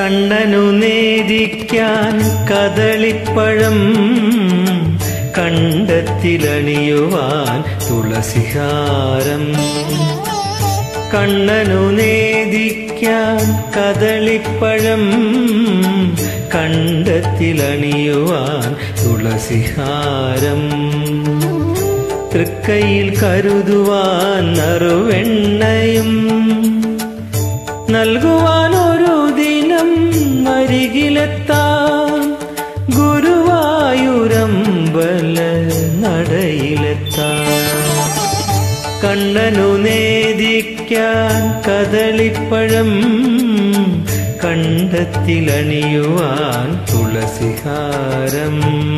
കണ്ണനു നേദിക്കാൻ കദളിപ്പഴം കണ്ടത്തിലണിയുവാൻ തുളസിഹാരം കണ്ണനു നേദിക്കാൻ കദളിപ്പഴം കണ്ടത്തിലണിയുവാൻ തുളസിഹാരം തൃക്കൈയിൽ കരുതുവാൻ നറുവെണ്ണയും നൽകുവാൻ ഒരു ദിനം അരികിലെത്താം ഗുരുവായൂരമ്പല നടയിലെത്താം കണ്ണനു നേദിക്കാൻ കദളിപ്പഴം കണ്ടത്തിലണിയുവാൻ തുളസിഹാരം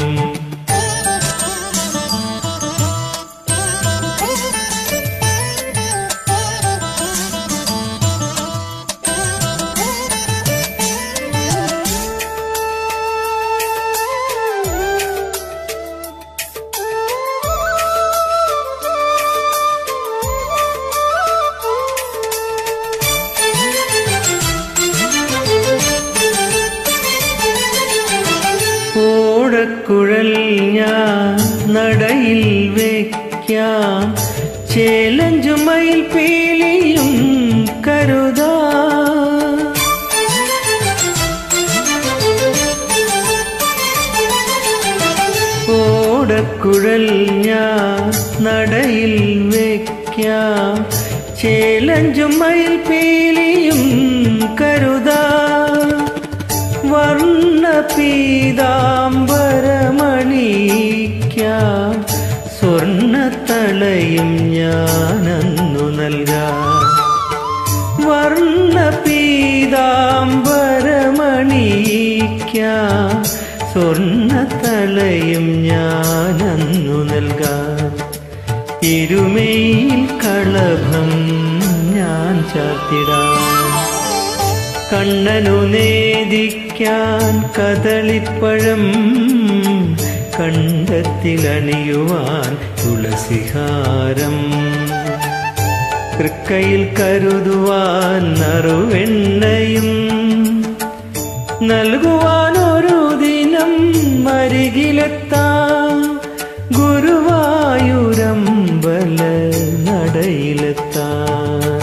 ഓടക്കുഴൽ ഞാൻ നടയിൽ വയ്ക്കാം ചേലഞ്ചുമയിൽ പീലിയും കരുതാ ഓടക്കുഴൽ ഞാൻ നടയിൽ വയ്ക്കാം ചേലഞ്ചുമയിൽ പീലിയും കരുതാ വർണ്ണ പീതാംബരമണിക്കാം സ്വർണ്ണത്തളയും ഞാനന്നു നൽകാം വർണ്ണ പീതാംബരമണിക്കാം സ്വർണ്ണത്തളയും ഞാനന്നു നൽകാം ഇരുമയിൽ കളഭം ഞാൻ ചാത്തിടാം കണ്ണനു നേദിക്കാൻ കദളിപ്പഴം കണ്ടത്തിലണിയുവാൻ തുളസിഹാരം തൃക്കൈയിൽ കരുതുവാൻ നറുവെണ്ണയും നൽകുവാൻ ഒരു ദിനം അരികിലെത്താം ഗുരുവായൂരമ്പല നടയിലെത്താം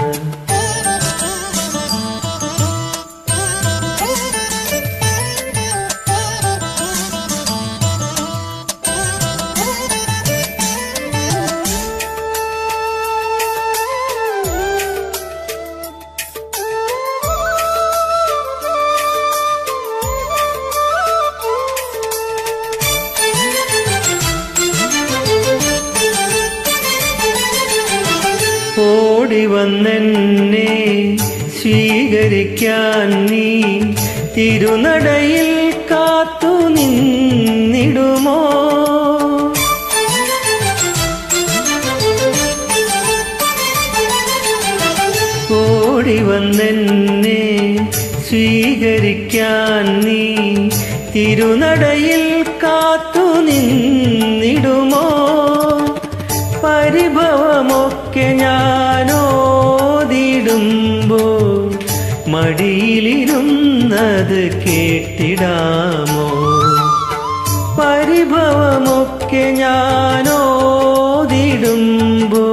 ഓടി വന്നെന്നെ സ്വീകരിക്കാൻ നീ തിരുനടയിൽ കാത്തു നിന്നിടുമോ ഓടി വന്നെന്നെ സ്വീകരിക്കാൻ നീ തിരുനടയിൽ കാത്തു നിന്നിടുമോ പരിഭവമൊക്കെ ഞാനോതിടുമ്പോ മടിയിലിരുന്നത് കേട്ടിടാമോ പരിഭവമൊക്കെ ഞാനോതിടുമ്പോ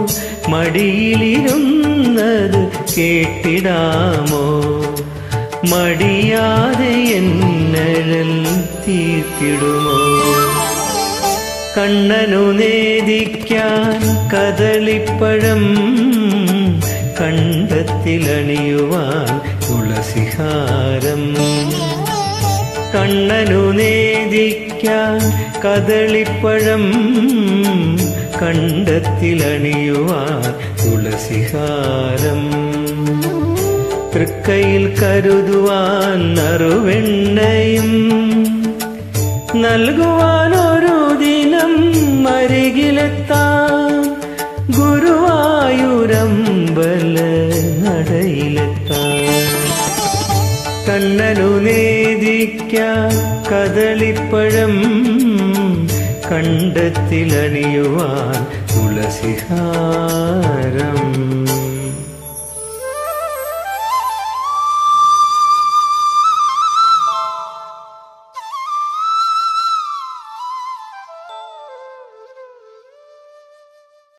മടിയിലിരുന്നത് കേട്ടിടാമോ മടിയാതെ എന്നഴൽ തീർത്തിടുമോ കണ്ണനു നേദിക്കാൻ കദളിപ്പഴം കണ്ടത്തിലണിയുവാൻ തുളസിഹാരം കണ്ണനു നേദിക്കാൻ കദളിപ്പഴം കണ്ടത്തിലണിയുവാൻ തുളസിഹാരം തൃക്കൈയിൽ കരുതുവാൻ നറുവെണ്ണയും നൽകുവാൻ ഒരു ദിനം അരികിലെത്താം ഗുരുവായൂരമ്പല നടയിലെത്താം കണ്ണനു നേദിക്കാൻ കദളിപ്പഴം കണ്ടത്തിലണിയുവാൻ തുളസിഹാരം